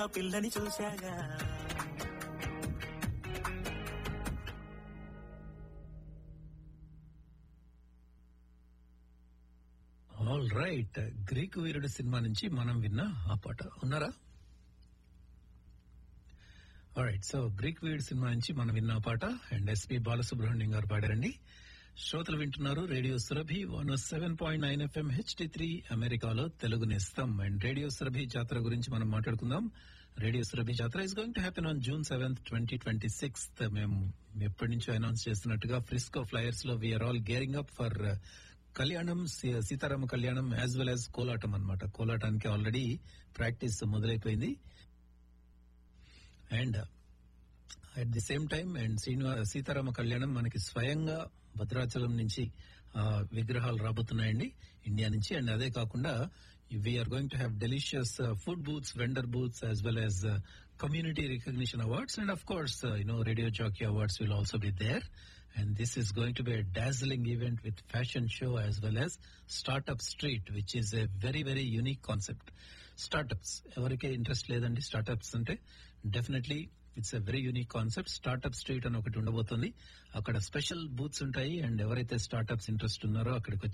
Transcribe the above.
పిల్లని చూశాగా all right Greek Veerudu cinema నుంచి మనం విన్న ఆ పాట ఉన్నారా right so Greek Veerudu cinema నుంచి మనం విన్న ఆ పాట అండ్ ఎస్పి బాలసుబ్రహ్మణ్యం గారు పాడారండి శ్రోతలు వింటున్నారు radio Surabhi one seven point nine FM HD three అమెరికాలో తెలుగు నేస్తం అండ్ రేడియో సురభి జాతర గురించి మనం మాట్లాడుకుందాం radio Surabhi Jatara is going to happen on June seventh twenty twenty sixth మేము ఎప్పటి నుంచో అనౌన్స్ చేస్తున్నట్టుగా ఫ్రిస్కో ఫ్లయర్స్ లో we're all gearing up for Kalyanam సీ- Sitarama Kalyanam as well as Kolatam అన్నమాట కోలాటానికి ఆల్రెడీ ప్రాక్టీస్ మొదలైపోయింది and at the same time and శ్రీనివా సీతారామ కళ్యాణం మనకి స్వయంగా భద్రాచలం నుంచి ఆ, విగ్రహాలు రాబోతున్నాయండి ఇండియా నుంచి అండ్ అదే కాకుండా we're going to have delicious food booths vendor booths as well as community recognition awards and of course you know radio jockey awards will also be there and this is going to be a dazzling event with fashion show as well as startup street which is a very very unique concept startups ఎవరికే interest లేదండి startups అంటే definitely it's a very unique concept startup street అని ఒకటి ఉండబోతుంది అక్కడ special booths ఉంటాయి and ఎవరైతే startups interest ఉన్నారో అక్కడికి వచ్చి